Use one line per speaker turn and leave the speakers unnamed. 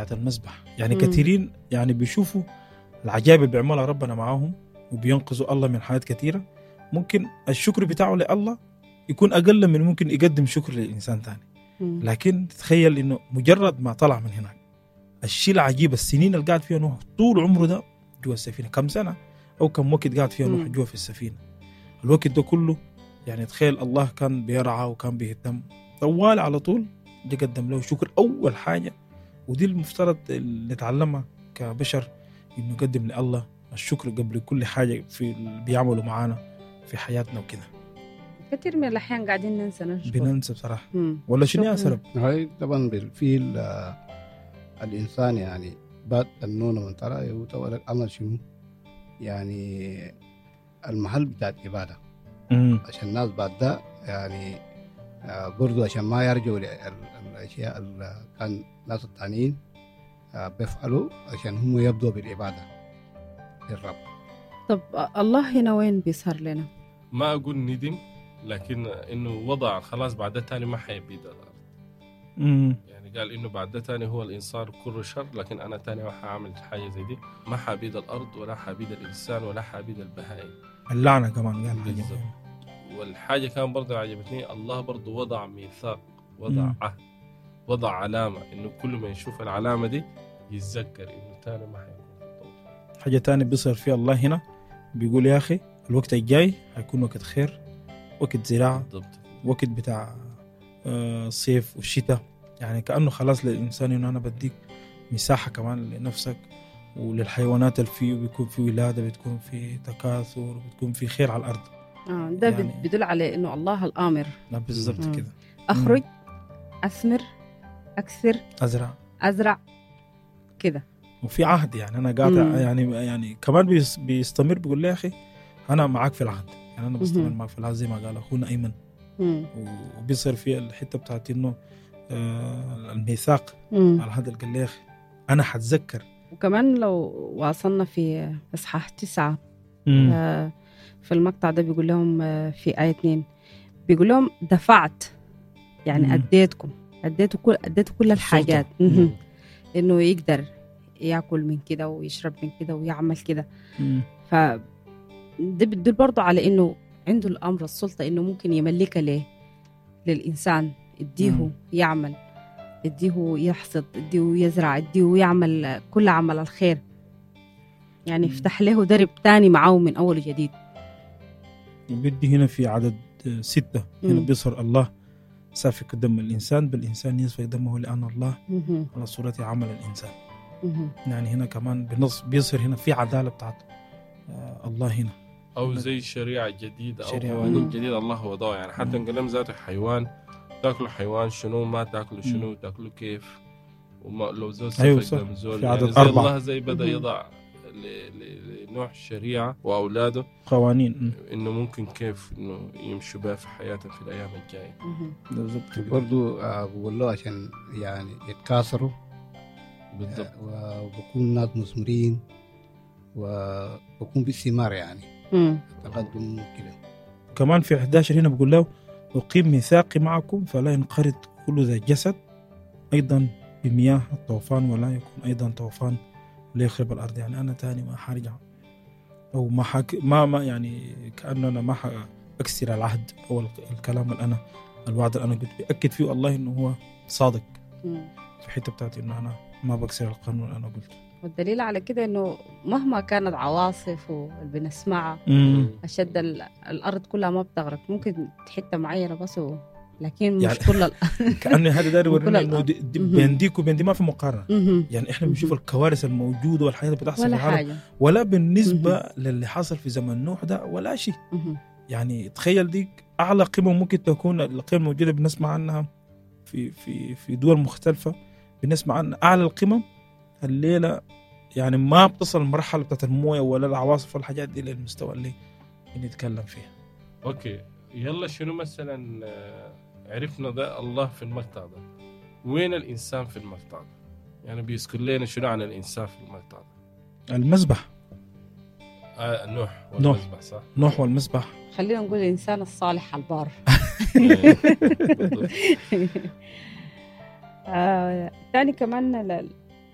بتاعت المسبح يعني
مم.
كثيرين يعني بيشوفوا العجائب اللي بيعملها ربنا معاهم وبينقذوا الله من حاجات كثيره ممكن الشكر بتاعه لله يكون اقل من ممكن يقدم شكر لانسان ثاني
مم.
لكن تخيل انه مجرد ما طلع من هناك الشيء العجيب السنين اللي قاعد فيها نوح طول عمره ده جوا السفينه كم سنه او كم وقت قاعد فيها نوح
مم.
جوا في السفينه الوقت ده كله يعني تخيل الله كان بيرعى وكان بيهتم طوال على طول دي قدم له شكر اول حاجه ودي المفترض اللي نتعلمها كبشر انه نقدم لله الشكر قبل كل حاجه في اللي بيعملوا معانا في حياتنا وكده
كثير من الاحيان قاعدين ننسى نشكر
بننسى بصراحه
مم.
ولا شنو يا
شكراً.
سرب
هاي طبعا بالفيل آه، الانسان يعني بات النون من ترى يقول عمل شنو يعني المحل بتاع العباده
مم.
عشان الناس بعد ده يعني آه، برضو عشان ما يرجعوا للاشياء اللي كان الناس التانيين آه، بيفعلوا عشان هم يبدوا بالعباده للرب
طب الله هنا وين بيظهر لنا؟
ما اقول ندم لكن انه وضع خلاص بعد ده تاني ما حيبيد الارض
مم.
يعني قال انه بعد ده تاني هو الانسان كله شر لكن انا تاني ما حاعمل حاجه زي دي ما حابيد الارض ولا حابيد الانسان ولا حابيد البهائم
اللعنه كمان قال
بالضبط.
حاجة.
والحاجه كان برضه عجبتني الله برضه وضع ميثاق وضع
مم.
عهد وضع علامه انه كل ما يشوف العلامه دي يتذكر انه تاني ما حيكون في الطوفان
حاجة تانية بيصير فيها الله هنا بيقول يا أخي الوقت الجاي هيكون وقت خير وقت زراعة
بالضبط
وقت بتاع آه، الصيف والشتاء يعني كأنه خلاص للإنسان إنه أنا بديك مساحة كمان لنفسك وللحيوانات اللي فيه بيكون في ولادة بتكون في تكاثر بتكون في خير على الأرض
آه ده
يعني-
يعني بدل على انه الله الامر
لا بالضبط
مم.
كده
اخرج اثمر اكثر
أزرع
ازرع كده
وفي عهد يعني أنا قاعد
مم.
يعني يعني كمان بيس- بيستمر بيقول لي يا أخي أنا معاك في العهد يعني أنا بستمر
مهم.
معاك في العهد زي ما قال أخونا أيمن
مم.
وبيصير في الحته بتاعت انه آه، الميثاق
مم.
على هذا قال لي يا اخي انا حتذكر
وكمان لو واصلنا في اصحاح تسعة آه، في المقطع ده بيقول لهم آه، في آية 2 بيقول لهم دفعت يعني
مم.
أديتكم أديتوا كل أديتوا كل الحاجات مهم. إنه يقدر ياكل من كده ويشرب من كده ويعمل كده
مم.
ف ده بتدل برضه على إنه عنده الأمر السلطة إنه ممكن يملكها ليه للإنسان يديه
مم.
يعمل يديه يحصد يديه يزرع يديه يعمل كل عمل الخير يعني
مم.
يفتح له درب تاني معاه من أول وجديد
بدي هنا في عدد آه، ستة هنا
مم.
بيصهر الله سافك دم الإنسان بل الإنسان يسفك دمه لأن الله
مهم.
على صورة عمل الإنسان
مهم.
يعني هنا كمان بنص بيصير هنا في عدالة بتاعت آه، الله هنا
او زي شريعه جديده او
شريعة.
قوانين
مم.
جديده الله وضعها يعني حتى نقلم ذاته حيوان تاكلوا حيوان شنو ما تاكلوا شنو تاكلوا كيف وما لو زول
أيوة
سفك
صح.
دم زول
في
يعني
عدد
زي
أربعة.
الله زي بدا
مهم.
يضع ل- ل- لنوح الشريعه واولاده
قوانين مم.
انه ممكن كيف انه يمشوا بها في حياتهم في الايام الجايه
مهم.
بالضبط كده.
برضو آه، بقول له عشان يعني يتكاثروا
بالضبط
آه، وبكون ناس مثمرين وبكون بالثمار يعني
مم.
تقدم كده
كمان في 11 هنا بقول له أقيم ميثاقي معكم فلا ينقرض كل ذا جسد أيضا بمياه الطوفان ولا يكون أيضا طوفان ليخرب الأرض يعني أنا تاني ما حرجع أو ما حك... ما ما يعني كأنه أنا ما أكسر العهد أو الك- الكلام اللي أنا الوعد اللي أنا قلت بأكد فيه الله إنه هو صادق
مم.
في الحتة بتاعتي إنه أنا ما بكسر القانون اللي أنا قلته
والدليل على كده انه مهما كانت عواصف واللي بنسمعها اشد ال- الارض كلها ما بتغرق ممكن حته معينه بس و... لكن مش
يعني-
كل ال...
كأنه هذا داير
وكل
يورينا إنه
الأرض.
دي- دي
مهم.
بين ديك وبين دي ما في مقارنة
مهم.
يعني إحنا بنشوف
مهم.
الكوارث الموجودة والحياة اللي بتحصل
ولا
في العالم
حاجه
ولا بالنسبة للي حصل في زمن نوح ده ولا شيء
مهم.
يعني تخيل ديك أعلى قيمة ممكن تكون القيم الموجودة بنسمع عنها في في في دول مختلفة بنسمع عنها أعلى القمم الليلة يعني ما بتصل المرحلة بتاعت الموية ولا العواصف والحاجات دي للمستوى اللي بنتكلم فيه
اوكي يلا شنو مثلا آه، عرفنا ده الله في المقطع ده وين الانسان في المقطع ده يعني بيذكر لنا شنو عن الانسان في المقطع ده
المسبح
آه نوح
نوح.
والمذبح صح
نوح والمسبح
خلينا نقول الانسان الصالح البار
إيه، بالضبط.
آه، تاني كمان ال-